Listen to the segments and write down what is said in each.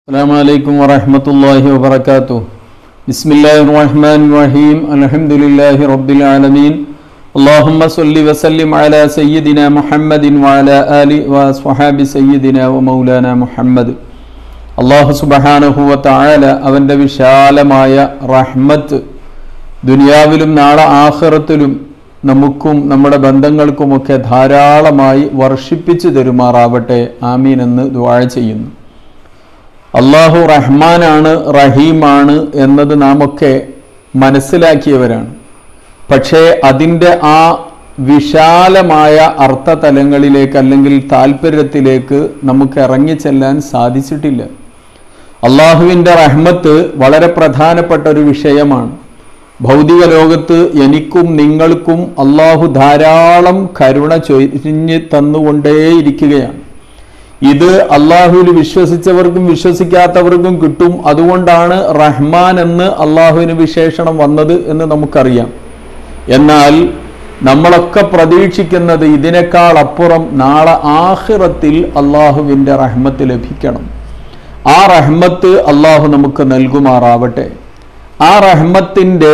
السلام عليكم ورحمة الله وبركاته بسم الله الرحمن الرحيم الحمد لله رب العالمين اللهم صل وسلم على سيدنا محمد وعلى آل وصحاب سيدنا ومولانا محمد അള്ളാഹു സുബഹാനഹുവ തായാല അവൻ്റെ വിശാലമായ റഹ്മത്ത് ദുനിയാവിലും നാളെ ആഖിറത്തിലും നമുക്കും നമ്മുടെ ബന്ധങ്ങൾക്കുമൊക്കെ ധാരാളമായി വർഷിപ്പിച്ചു തരുമാറാവട്ടെ ആമീൻ എന്ന് ദുആ ചെയ്യുന്നു അള്ളാഹു റഹ്മാനാണ് റഹീമാണ് എന്നത് നാം ഒക്കെ മനസ്സിലാക്കിയവരാണ് പക്ഷേ അതിൻ്റെ ആ വിശാലമായ അർത്ഥതലങ്ങളിലേക്ക് അല്ലെങ്കിൽ താല്പര്യത്തിലേക്ക് നമുക്ക് ഇറങ്ങിച്ചെല്ലാൻ സാധിച്ചിട്ടില്ല അള്ളാഹുവിൻ്റെ റഹ്മത്ത് വളരെ പ്രധാനപ്പെട്ട ഒരു വിഷയമാണ് ഭൗതിക ലോകത്ത് എനിക്കും നിങ്ങൾക്കും അള്ളാഹു ധാരാളം കരുണ ചൊരിഞ്ഞ് തന്നുകൊണ്ടേയിരിക്കുകയാണ് ഇത് അള്ളാഹുവിൽ വിശ്വസിച്ചവർക്കും വിശ്വസിക്കാത്തവർക്കും കിട്ടും അതുകൊണ്ടാണ് റഹ്മാൻ എന്ന് അള്ളാഹുവിന് വിശേഷണം വന്നത് എന്ന് നമുക്കറിയാം എന്നാൽ നമ്മളൊക്കെ പ്രതീക്ഷിക്കുന്നത് ഇതിനേക്കാൾ അപ്പുറം നാളെ ആഹിറത്തിൽ അള്ളാഹുവിൻ്റെ റഹ്മത്ത് ലഭിക്കണം ആ റഹ്മത്ത് അള്ളാഹു നമുക്ക് നൽകുമാറാവട്ടെ ആ റഹ്മത്തിൻ്റെ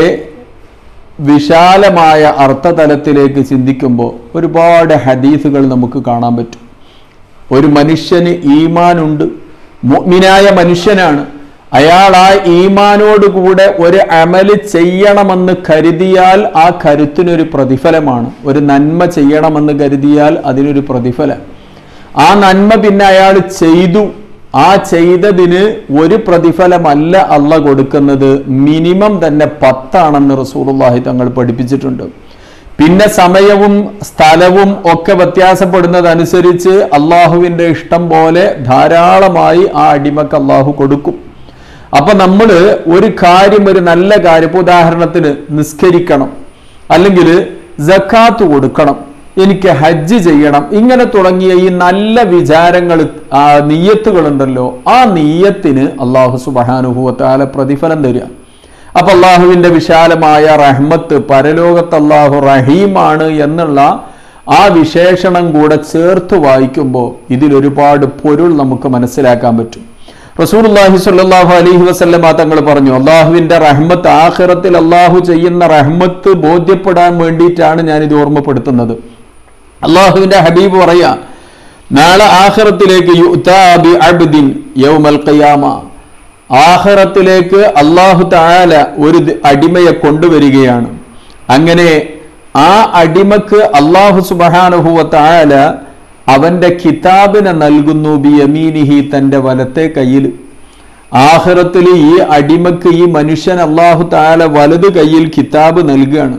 വിശാലമായ അർത്ഥതലത്തിലേക്ക് ചിന്തിക്കുമ്പോൾ ഒരുപാട് ഹദീസുകൾ നമുക്ക് കാണാൻ പറ്റും ഒരു മനുഷ്യന് ഈമാനുണ്ട് മുഅ്മിനായ മനുഷ്യനാണ് അയാൾ ആ ഈമാനോടുകൂടെ ഒരു അമല് ചെയ്യണമെന്ന് കരുതിയാൽ ആ കരുത്തിനൊരു പ്രതിഫലമാണ് ഒരു നന്മ ചെയ്യണമെന്ന് കരുതിയാൽ അതിനൊരു പ്രതിഫലം ആ നന്മ പിന്നെ അയാൾ ചെയ്തു ആ ചെയ്തതിന് ഒരു പ്രതിഫലമല്ല അല്ല കൊടുക്കുന്നത് മിനിമം തന്നെ പത്താണെന്ന് റസൂലുള്ളാഹി തങ്ങൾ പഠിപ്പിച്ചിട്ടുണ്ട് പിന്നെ സമയവും സ്ഥലവും ഒക്കെ വ്യത്യാസപ്പെടുന്നതനുസരിച്ച് അള്ളാഹുവിൻ്റെ ഇഷ്ടം പോലെ ധാരാളമായി ആ അടിമക്ക് അള്ളാഹു കൊടുക്കും അപ്പൊ നമ്മൾ ഒരു കാര്യം ഒരു നല്ല കാര്യം ഇപ്പൊ ഉദാഹരണത്തിന് നിസ്കരിക്കണം അല്ലെങ്കിൽ ജക്കാത്ത് കൊടുക്കണം എനിക്ക് ഹജ്ജ് ചെയ്യണം ഇങ്ങനെ തുടങ്ങിയ ഈ നല്ല വിചാരങ്ങൾ ആ നീയത്തുകളുണ്ടല്ലോ ആ നീയത്തിന് അള്ളാഹു സുബഹാനുഭവത്താല പ്രതിഫലം തരിക അപ്പൊ അള്ളാഹുവിന്റെ വിശാലമായ റഹ്മത്ത് പരലോകത്ത് അള്ളാഹു റഹീമാണ് എന്നുള്ള ആ വിശേഷണം കൂടെ ചേർത്ത് വായിക്കുമ്പോൾ ഇതിൽ ഒരുപാട് പൊരുൾ നമുക്ക് മനസ്സിലാക്കാൻ പറ്റും റസൂലുള്ളാഹി സ്വല്ലല്ലാഹു അലൈഹി വസല്ലമ തങ്ങൾ പറഞ്ഞു അള്ളാഹുവിന്റെ റഹ്മത്ത് ആഖിറത്തിൽ അള്ളാഹു ചെയ്യുന്ന റഹ്മത്ത് ബോധ്യപ്പെടാൻ വേണ്ടിയിട്ടാണ് ഞാൻ ഇത് ഓർമ്മപ്പെടുത്തുന്നത് അള്ളാഹുവിന്റെ ഹബീബ് പറയാ നാളെ ആഖിറത്തിലേക്ക് യുഅ്താ ബി അബ്ദിൻ യൗമൽ ഖിയാമ ആഹ്റത്തിലേക്ക് അള്ളാഹു തായാല ഒരു അടിമയെ കൊണ്ടുവരികയാണ് അങ്ങനെ ആ അടിമക്ക് അള്ളാഹു സുബഹാനുഹുവ തായാല അവന്റെ കിതാബിനെ നൽകുന്നു ബി യമീനിഹി തന്റെ വലത്തെ കയ്യിൽ ആഹ്റത്തിൽ ഈ അടിമക്ക് ഈ മനുഷ്യൻ അള്ളാഹു തായാല വലത് കയ്യിൽ കിതാബ് നൽകുകയാണ്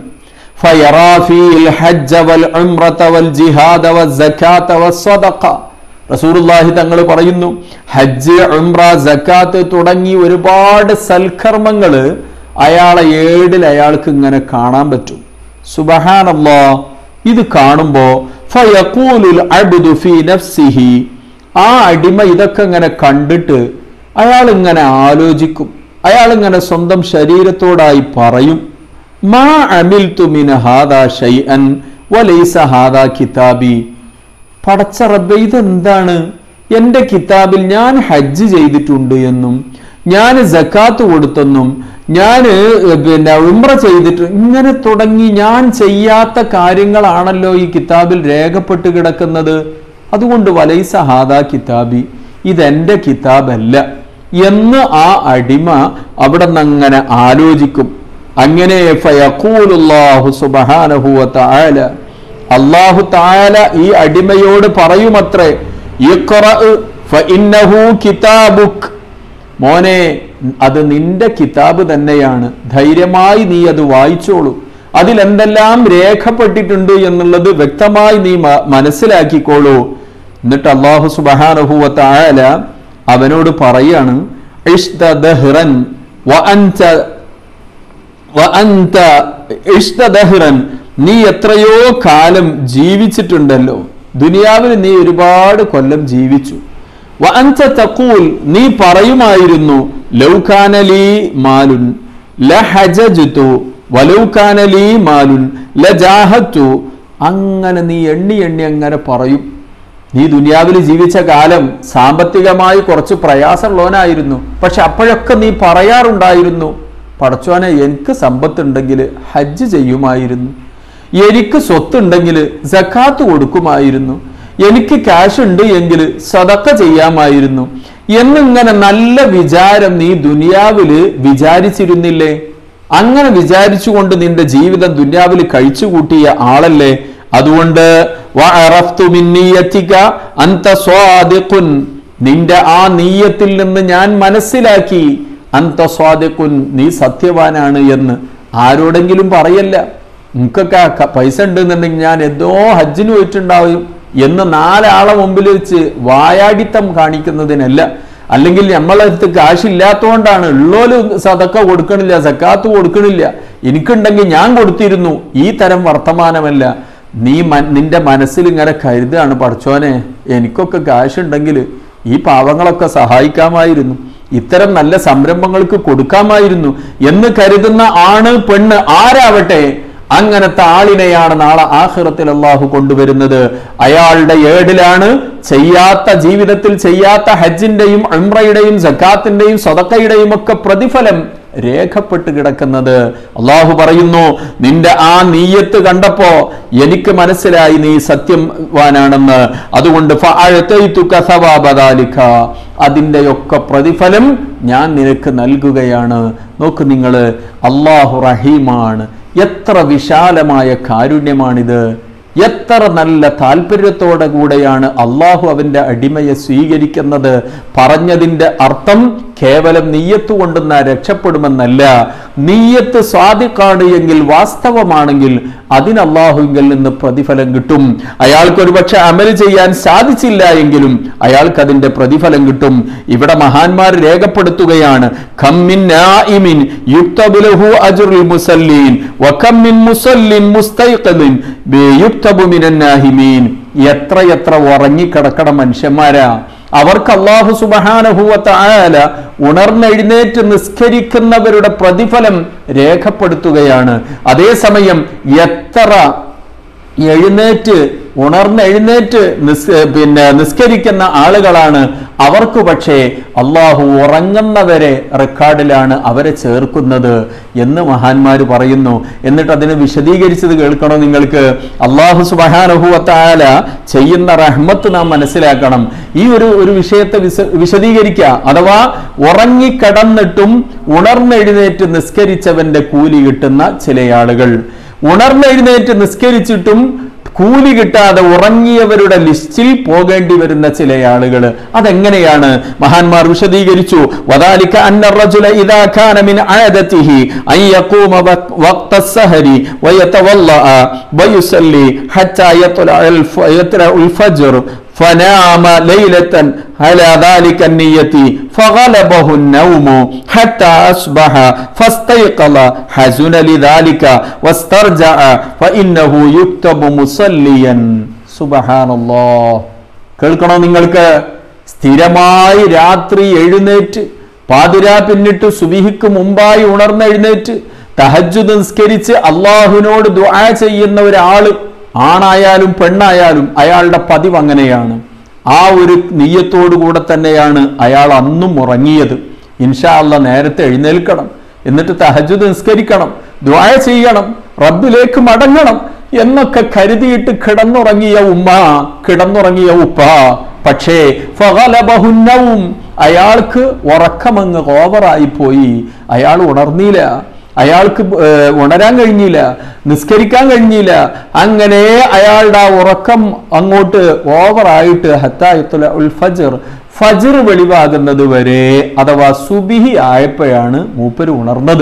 റസൂറുല്ലാഹി തങ്ങൾ പറയുന്നു ഹജ്ജ് ഉംറ ജക്കാത്ത് തുടങ്ങി ഒരുപാട് സൽക്കർമ്മങ്ങൾ അയാളെ ഏടിൽ അയാൾക്ക് ഇങ്ങനെ കാണാൻ പറ്റും സുബഹാനല്ലാ ഇത് കാണുമ്പോ ഫയഖൂലുൽ അബ്ദു ഫീ നഫ്സിഹി ആ അടിമ ഇതൊക്കെ ഇങ്ങനെ കണ്ടിട്ട് അയാൾ ഇങ്ങനെ ആലോചിക്കും അയാൾ ഇങ്ങനെ സ്വന്തം ശരീരത്തോടായി പറയും മാ അമിൽതു മിൻ ഹാദാ ഷൈഅൻ വലൈസ ഹാദാ കിതാബി പടച്ച റബ്ബെ ഇതെന്താണ് എൻ്റെ കിതാബിൽ ഞാൻ ഹജ്ജ് ചെയ്തിട്ടുണ്ട് എന്നും ഞാൻ ജക്കാത്ത് കൊടുത്തെന്നും ഞാൻ പിന്നെ ഉംറ ചെയ്തിട്ട് ഇങ്ങനെ തുടങ്ങി ഞാൻ ചെയ്യാത്ത കാര്യങ്ങളാണല്ലോ ഈ കിതാബിൽ രേഖപ്പെട്ട് കിടക്കുന്നത് അതുകൊണ്ട് വലൈസ ഹാദാ കിതാബി ഇതെന്റെ കിതാബല്ല എന്ന് ആ അടിമ അവിടെ നിന്ന് അങ്ങനെ ആലോചിക്കും അങ്ങനെ ഫയഖൂലുല്ലാഹു സുബ്ഹാനഹു വ തആല അള്ളാഹു താല ഈ അടിമയോട് പറയുമത്രേ കിതാബുക് മോനെ അത് നിന്റെ കിതാബ് തന്നെയാണ് ധൈര്യമായി നീ അത് വായിച്ചോളൂ അതിൽ എന്തെല്ലാം രേഖപ്പെട്ടിട്ടുണ്ട് എന്നുള്ളത് വ്യക്തമായി നീ മനസ്സിലാക്കിക്കോളൂ എന്നിട്ട് അള്ളാഹു സുബഹാനഹുവ താല അവനോട് പറയാണ് നീ എത്രയോ കാലം ജീവിച്ചിട്ടുണ്ടല്ലോ ദുനിയാവിൽ നീ ഒരുപാട് കൊല്ലം ജീവിച്ചു തക്കൂൽ നീ പറയുമായിരുന്നു ലൗകാനലി മാലുൻ ലഹജു വലൗകാനലി മാലുൻ ലജാഹത്തു അങ്ങനെ നീ എണ്ണി എണ്ണി അങ്ങനെ പറയും നീ ദുനിയാവിൽ ജീവിച്ച കാലം സാമ്പത്തികമായി കുറച്ച് പ്രയാസമുള്ളവനായിരുന്നു പക്ഷെ അപ്പോഴൊക്കെ നീ പറയാറുണ്ടായിരുന്നു പടച്ചോനെ എനിക്ക് സമ്പത്തുണ്ടെങ്കിൽ ഹജ്ജ് ചെയ്യുമായിരുന്നു എനിക്ക് സ്വത്തുണ്ടെങ്കിൽ സക്കാത്ത് കൊടുക്കുമായിരുന്നു എനിക്ക് ക്യാഷ് ഉണ്ട് എങ്കിൽ സതക്ക ചെയ്യാമായിരുന്നു എന്നിങ്ങനെ നല്ല വിചാരം നീ ദുനിയാവില് വിചാരിച്ചിരുന്നില്ലേ അങ്ങനെ വിചാരിച്ചുകൊണ്ട് നിന്റെ ജീവിതം ദുനിയാവിൽ കഴിച്ചുകൂട്ടിയ ആളല്ലേ അതുകൊണ്ട് വഅറഫ്തു മിൻ നിയ്യതിക അൻത സ്വാദിഖുൻ നിന്റെ ആ നീയത്തിൽ നിന്ന് ഞാൻ മനസ്സിലാക്കി അന്ത സ്വാദിഖുൻ നീ സത്യവാനാണ് എന്ന് ആരോടെങ്കിലും പറയല്ല നിങ്ങൾക്കൊക്കെ ക- പൈസ ഉണ്ടെന്നുണ്ടെങ്കിൽ ഞാൻ എന്തോ ഹജ്ജിന് പോയിട്ടുണ്ടാവും എന്ന് നാലാളെ മുമ്പിൽ വെച്ച് വായാടിത്തം കാണിക്കുന്നതിനല്ല അല്ലെങ്കിൽ നമ്മളടുത്ത് കാശില്ലാത്തതുകൊണ്ടാണ് ഉള്ളോല് സതക്ക കൊടുക്കണില്ല സക്കാത്ത് കൊടുക്കണില്ല എനിക്കുണ്ടെങ്കിൽ ഞാൻ കൊടുത്തിരുന്നു ഈ തരം വർത്തമാനമല്ല നീ മൻ- നിന്റെ മനസ്സിൽ ഇങ്ങനെ കരുതാണ് പഠിച്ചോനെ എനിക്കൊക്കെ കാശുണ്ടെങ്കിൽ ഈ പാവങ്ങളൊക്കെ സഹായിക്കാമായിരുന്നു ഇത്തരം നല്ല സംരംഭങ്ങൾക്ക് കൊടുക്കാമായിരുന്നു എന്ന് കരുതുന്ന ആണ് പെണ്ണ് ആരാവട്ടെ അങ്ങനത്തെ ആളിനെയാണ് നാളെ ആഖിറത്തിൽ അള്ളാഹു കൊണ്ടുവരുന്നത് അയാളുടെ ഏടിലാണ് ചെയ്യാത്ത ജീവിതത്തിൽ ചെയ്യാത്ത ഹജ്ജിന്റെയും ഉംറയുടെയും സക്കാത്തിന്റെയും സ്വതക്കയുടെയും ഒക്കെ പ്രതിഫലം രേഖപ്പെട്ട് കിടക്കുന്നത് അള്ളാഹു പറയുന്നു നിന്റെ ആ നീയത്ത് കണ്ടപ്പോ എനിക്ക് മനസ്സിലായി നീ സത്യവാനാണെന്ന് അതുകൊണ്ട് ഫഅഅതൈതുക സവാബദാലിക. അതിൻ്റെയൊക്കെ പ്രതിഫലം ഞാൻ നിനക്ക് നൽകുകയാണ് നോക്ക് നിങ്ങൾ അള്ളാഹു റഹീമാണ് എത്ര വിശാലമായ കാരുണ്യമാണിത് എത്ര നല്ല താല്പര്യത്തോടെ കൂടെയാണ് അള്ളാഹു അവന്റെ അടിമയെ സ്വീകരിക്കുന്നത് പറഞ്ഞതിന്റെ അർത്ഥം കേവലം നീയത്ത് കൊണ്ടുന്ന രക്ഷപ്പെടുമെന്നല്ല നീയത്ത് സ്വാദിക്കാണ് എങ്കിൽ വാസ്തവമാണെങ്കിൽ അതിന് അള്ളാഹുവിൽ നിന്ന് പ്രതിഫലം കിട്ടും അയാൾക്ക് ഒരുപക്ഷെ അമൽ ചെയ്യാൻ സാധിച്ചില്ല എങ്കിലും അയാൾക്ക് അതിന്റെ പ്രതിഫലം കിട്ടും ഇവിടെ മഹാന്മാർ രേഖപ്പെടുത്തുകയാണ് ഖമ്മിൻ നായിമിൻ യുക്തബു ലഹു അജ്റുൽ മുസല്ലീൻ വകം മിൻ മുസല്ലിൻ മുസ്തൈഖിൻ യുക്തബു മിനൻ നാഹിമീൻ എത്ര എത്ര ഉറങ്ങിക്കിടക്കണ മനുഷ്യന്മാരാ അവർക്ക് അള്ളാഹു സുബഹാനഹുവത്ത ആയാല ഉണർന്നെഴുന്നേറ്റ് നിസ്കരിക്കുന്നവരുടെ പ്രതിഫലം രേഖപ്പെടുത്തുകയാണ് അതേസമയം എത്ര എഴുന്നേറ്റ് ഉണർന്നെഴുന്നേറ്റ് നിസ് പിന്നെ നിസ്കരിക്കുന്ന ആളുകളാണ് അവർക്ക് പക്ഷേ അള്ളാഹു ഉറങ്ങുന്നവരെ റെക്കോർഡിലാണ് അവരെ ചേർക്കുന്നത് എന്ന് മഹാന്മാർ പറയുന്നു എന്നിട്ട് അതിനെ വിശദീകരിച്ചത് കേൾക്കണോ നിങ്ങൾക്ക് അള്ളാഹു സുബഹാനഹുവത്തായാല ചെയ്യുന്ന റഹ്മത്ത് നാം മനസ്സിലാക്കണം ഈ ഒരു ഒരു വിഷയത്തെ വിശ വിശദീകരിക്കുക അഥവാ ഉറങ്ങിക്കിടന്നിട്ടും ഉണർന്നെഴുന്നേറ്റ് നിസ്കരിച്ചവന്റെ കൂലി കിട്ടുന്ന ചില ആളുകൾ ഉണർന്നെഴുന്നേറ്റ് നിസ്കരിച്ചിട്ടും കൂലി കിട്ടാതെ ഉറങ്ങിയവരുടെ ലിസ്റ്റിൽ പോകേണ്ടി വരുന്ന ചില ആളുകൾ അതെങ്ങനെയാണ് മഹാന്മാർ വിശദീകരിച്ചു വദാലിക അന്ന റജുല ഇദാ കാന മിൻ ആദതിഹി അൻ യഖൂമ വഖ്- വഖ്ത السഹരി വയതവല്ലഅ വയുസല്ലി ഹത്താ യത്ലഅൽ ഫ- യത്ലഉൽ ഫജ്ർ فنام ليلة على ذلك النية فغلبه النوم حتى أصبح فاستيقظ حزن لذلك واسترجع فإنه يكتب مصليا سبحان الله കേൾക്കണോ നിങ്ങൾക്ക് സ്ഥിരമായി രാത്രി എഴുന്നേറ്റ് പാതിരാ പിന്നിട്ട് സുബിഹിക്ക് മുമ്പായി ഉണർന്നെഴുന്നേറ്റ് തഹജ്ജുദ് നിസ്കരിച്ച് അള്ളാഹുവിനോട് ദുആ ചെയ്യുന്ന ഒരാള് ആണായാലും പെണ്ണായാലും അയാളുടെ പതിവ് അങ്ങനെയാണ് ആ ഒരു നീയത്തോടു കൂടെ തന്നെയാണ് അയാൾ അന്നും ഉറങ്ങിയത് ഇൻഷാ അല്ല നേരത്തെ എഴുന്നേൽക്കണം എന്നിട്ട് തഹജ്ജുദ് നിസ്കരിക്കണം ദ്വായ ചെയ്യണം റബ്ബിലേക്ക് മടങ്ങണം എന്നൊക്കെ കരുതിയിട്ട് കിടന്നുറങ്ങിയ ഉമ്മ കിടന്നുറങ്ങിയ ഉപ്പ പക്ഷേ ഫഗലബഹുന്നവും അയാൾക്ക് ഉറക്കമങ്ങ് ഓവറായി പോയി അയാൾ ഉണർന്നില്ല അയാൾക്ക് ഏർ, ഉണരാൻ കഴിഞ്ഞില്ല നിസ്കരിക്കാൻ കഴിഞ്ഞില്ല അങ്ങനെ അയാളുടെ ആ ഉറക്കം അങ്ങോട്ട് ഓവറായിട്ട് ഹത്തായത്തുല ഉൽ ഫജർ ഫജർ വെളിവാകുന്നത് വരെ അഥവാ സുബിഹി ആയപ്പോഴാണ് മൂപ്പര് ഉണർന്നത്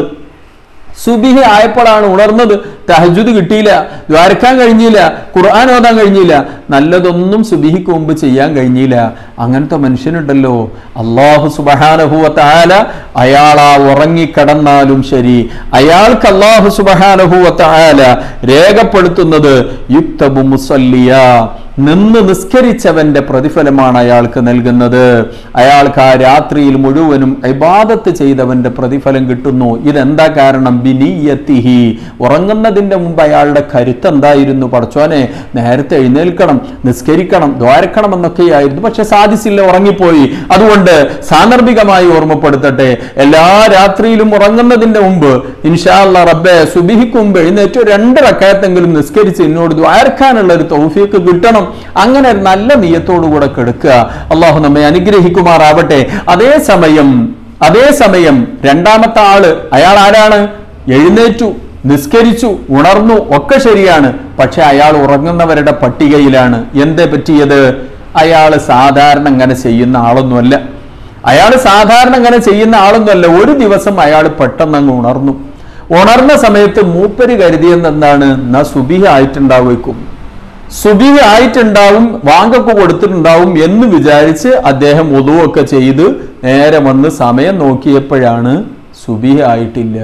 സുബിഹി ആയപ്പോഴാണ് ഉണർന്നത് തഹജുദ് കിട്ടിയില്ല ദ്വാരക്കാൻ കഴിഞ്ഞില്ല ഖുർആൻ ഓതാൻ കഴിഞ്ഞില്ല നല്ലതൊന്നും സുബിഹിക്ക് മുമ്പ് ചെയ്യാൻ കഴിഞ്ഞില്ല അങ്ങനത്തെ മനുഷ്യനുണ്ടല്ലോ അള്ളാഹു സുബഹാനഹുവത്തായാല അയാൾ ആ ഉറങ്ങിക്കിടന്നാലും ശരി അയാൾക്ക് അള്ളാഹു സുബഹാനഹുവത്തായാല രേഖപ്പെടുത്തുന്നത് യുക്തബു മുസല്ലിയ നിന്ന് നിസ്കരിച്ചവന്റെ പ്രതിഫലമാണ് അയാൾക്ക് നൽകുന്നത് അയാൾക്ക് ആ രാത്രിയിൽ മുഴുവനും ഇബാദത്ത് ചെയ്തവന്റെ പ്രതിഫലം കിട്ടുന്നു ഇതെന്താ കാരണം ബിനിയത്തിഹി ഉറങ്ങുന്ന ഉറങ്ങുന്നതിന്റെ മുമ്പ് അയാളുടെ കരുത്ത് എന്തായിരുന്നു പടച്ചോനെ നേരത്തെ എഴുന്നേൽക്കണം നിസ്കരിക്കണം ദ്വാരക്കണം എന്നൊക്കെയായിരുന്നു പക്ഷെ സാധിച്ചില്ല ഉറങ്ങിപ്പോയി അതുകൊണ്ട് സാന്ദർഭികമായി ഓർമ്മപ്പെടുത്തട്ടെ എല്ലാ രാത്രിയിലും ഉറങ്ങുന്നതിന്റെ മുമ്പ് ഇൻഷാല്ല റബ്ബെ സുബിഹിക്ക് മുമ്പ് എഴുന്നേറ്റ് ഒരു രണ്ട് റക്കായത്തെങ്കിലും നിസ്കരിച്ച് എന്നോട് ദ്വാരക്കാനുള്ള ഒരു തൗഫീക്ക് കിട്ടണം അങ്ങനെ ഒരു നല്ല നീയത്തോടു കൂടെ കെടുക്കുക അള്ളാഹു നമ്മെ അനുഗ്രഹിക്കുമാറാവട്ടെ അതേസമയം അതേസമയം രണ്ടാമത്തെ ആള് അയാൾ ആരാണ് എഴുന്നേറ്റു നിസ്കരിച്ചു ഉണർന്നു ഒക്കെ ശരിയാണ് പക്ഷെ അയാൾ ഉറങ്ങുന്നവരുടെ പട്ടികയിലാണ് എന്തേ പറ്റിയത് അയാൾ സാധാരണ അങ്ങനെ ചെയ്യുന്ന ആളൊന്നുമല്ല അയാൾ സാധാരണ അങ്ങനെ ചെയ്യുന്ന ആളൊന്നുമല്ല ഒരു ദിവസം അയാൾ പെട്ടെന്ന് അങ്ങ് ഉണർന്നു ഉണർന്ന സമയത്ത് മൂപ്പര് കരുതിയെന്താണ് എന്നാ സുബിഹ ആയിട്ടുണ്ടാവുമായിരിക്കും സുബിഹ ആയിട്ടുണ്ടാവും വാങ്കൊക്കെ കൊടുത്തിട്ടുണ്ടാവും എന്ന് വിചാരിച്ച് അദ്ദേഹം ഒതുവൊക്കെ ചെയ്ത് നേരെ വന്ന് സമയം നോക്കിയപ്പോഴാണ് സുബിഹ ആയിട്ടില്ല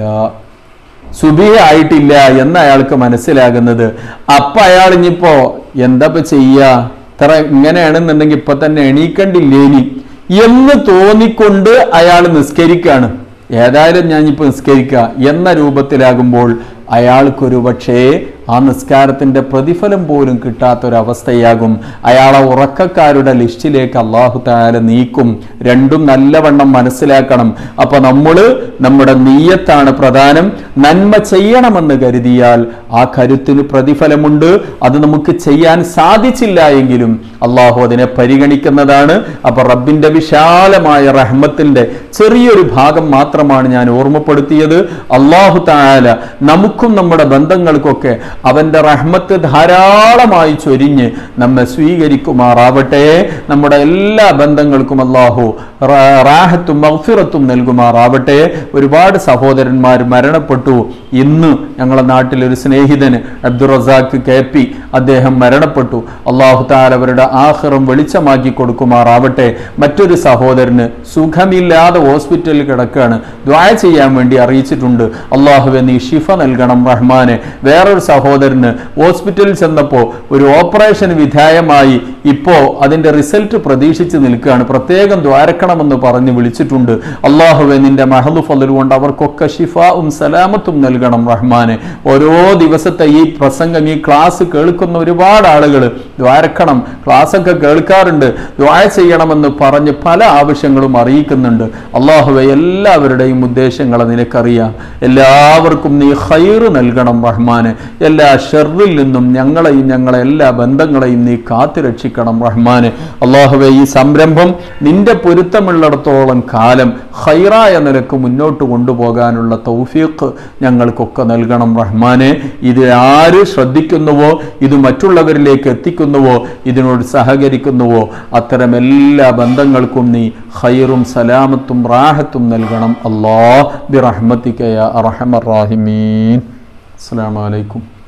സുബിഹ ആയിട്ടില്ല എന്ന് അയാൾക്ക് മനസ്സിലാകുന്നത് അപ്പൊ അയാൾ ഇനിയിപ്പോ എന്താ ഇപ്പൊ ചെയ്യാ ഇത്ര ഇങ്ങനെയാണെന്നുണ്ടെങ്കിൽ ഇപ്പൊ തന്നെ എണീക്കണ്ടില്ലേനി എന്ന് തോന്നിക്കൊണ്ട് അയാൾ നിസ്കരിക്കാണ് ഏതായാലും ഞാൻ ഇപ്പൊ നിസ്കരിക്കുക എന്ന രൂപത്തിലാകുമ്പോൾ അയാൾക്കൊരു പക്ഷേ ആ നിസ്കാരത്തിന്റെ പ്രതിഫലം പോലും കിട്ടാത്തൊരവസ്ഥയാകും അയാളെ ഉറക്കക്കാരുടെ ലിസ്റ്റിലേക്ക് അള്ളാഹു താല നീക്കും രണ്ടും നല്ലവണ്ണം മനസ്സിലാക്കണം അപ്പൊ നമ്മൾ നമ്മുടെ നീയത്താണ് പ്രധാനം നന്മ ചെയ്യണമെന്ന് കരുതിയാൽ ആ കരുത്തിന് പ്രതിഫലമുണ്ട് അത് നമുക്ക് ചെയ്യാൻ സാധിച്ചില്ല എങ്കിലും അള്ളാഹു അതിനെ പരിഗണിക്കുന്നതാണ് അപ്പൊ റബ്ബിന്റെ വിശാലമായ റഹ്മത്തിന്റെ ചെറിയൊരു ഭാഗം മാത്രമാണ് ഞാൻ ഓർമ്മപ്പെടുത്തിയത് അള്ളാഹു താല നമുക്കും നമ്മുടെ ബന്ധങ്ങൾക്കൊക്കെ അവന്റെ റഹ്മത്ത് ധാരാളമായി ചൊരിഞ്ഞ് നമ്മെ സ്വീകരിക്കുമാറാവട്ടെ നമ്മുടെ എല്ലാ ബന്ധങ്ങൾക്കും അള്ളാഹു റാ- റാഹത്തും മഗ്ഫിറത്തും നൽകുമാറാവട്ടെ ഒരുപാട് സഹോദരന്മാർ മരണപ്പെട്ടു ഇന്ന് ഞങ്ങളുടെ നാട്ടിലൊരു സ്നേഹിതന് അബ്ദുറസാഖ് കെ പി അദ്ദേഹം മരണപ്പെട്ടു അള്ളാഹു താല അവരുടെ ആഹ്റം വെളിച്ചമാക്കി കൊടുക്കുമാറാവട്ടെ മറ്റൊരു സഹോദരന് സുഖമില്ലാതെ ഹോസ്പിറ്റലിൽ കിടക്കുകയാണ് ദ്വായ ചെയ്യാൻ വേണ്ടി അറിയിച്ചിട്ടുണ്ട് അള്ളാഹുവെ നീ ഷിഫ നൽകണം റഹ്മാനെ വേറൊരു സഹോദരന് ഹോസ്പിറ്റലിൽ ചെന്നപ്പോൾ ഒരു ഓപ്പറേഷന് വിധേയമായി ഇപ്പോ അതിന്റെ റിസൾട്ട് പ്രതീക്ഷിച്ച് നിൽക്കുകയാണ് പ്രത്യേകം ദ്വാരക്കണമെന്ന് പറഞ്ഞ് വിളിച്ചിട്ടുണ്ട് അള്ളാഹുവെ നിന്റെ മഹദു ഫലു കൊണ്ട് അവർക്കൊക്കെ ഷിഫാവും സലാമത്തും നൽകണം റഹ്മാനെ ഓരോ ദിവസത്തെ ഈ പ്രസംഗം ഈ ക്ലാസ് കേൾക്കുന്ന ഒരുപാട് ആളുകൾ ദ്വാരക്കണം ക്ലാസ് ഒക്കെ കേൾക്കാറുണ്ട് ദ്വാര ചെയ്യണമെന്ന് പറഞ്ഞ് പല ആവശ്യങ്ങളും അറിയിക്കുന്നുണ്ട് അള്ളാഹുവെ എല്ലാവരുടെയും ഉദ്ദേശങ്ങളെ നിനക്കറിയാം എല്ലാവർക്കും നീ ഹൈറ് നൽകണം റഹ്മാനെ എല്ലാ ഷെറിൽ നിന്നും ഞങ്ങളെയും ഞങ്ങളെ എല്ലാ ബന്ധങ്ങളെയും നീ കാത്തു രക്ഷിക്കണം റഹ്മാനെ അള്ളാഹുവെ ഈ സംരംഭം നിന്റെ പൊരുത്തമുള്ളിടത്തോളം കാലം ഹൈറായ നിലക്ക് മുന്നോട്ട് കൊണ്ടുപോകാനുള്ള തൗഫീഖ് ഞങ്ങൾക്കൊക്കെ നൽകണം റഹ്മാനെ ഇത് ആര് ശ്രദ്ധിക്കുന്നുവോ ഇത് മറ്റുള്ളവരിലേക്ക് എത്തിക്കുന്നുവോ ഇതിനോട് സഹകരിക്കുന്നുവോ അത്തരം എല്ലാ ബന്ധങ്ങൾക്കും നീ ഹൈറും സലാമത്തും റാഹത്തും നൽകണം അല്ലാ ബിറഹ്മത്തിക്കയ അറഹമർ റാഹിമീൻ അസ്സലാമു അലൈക്കും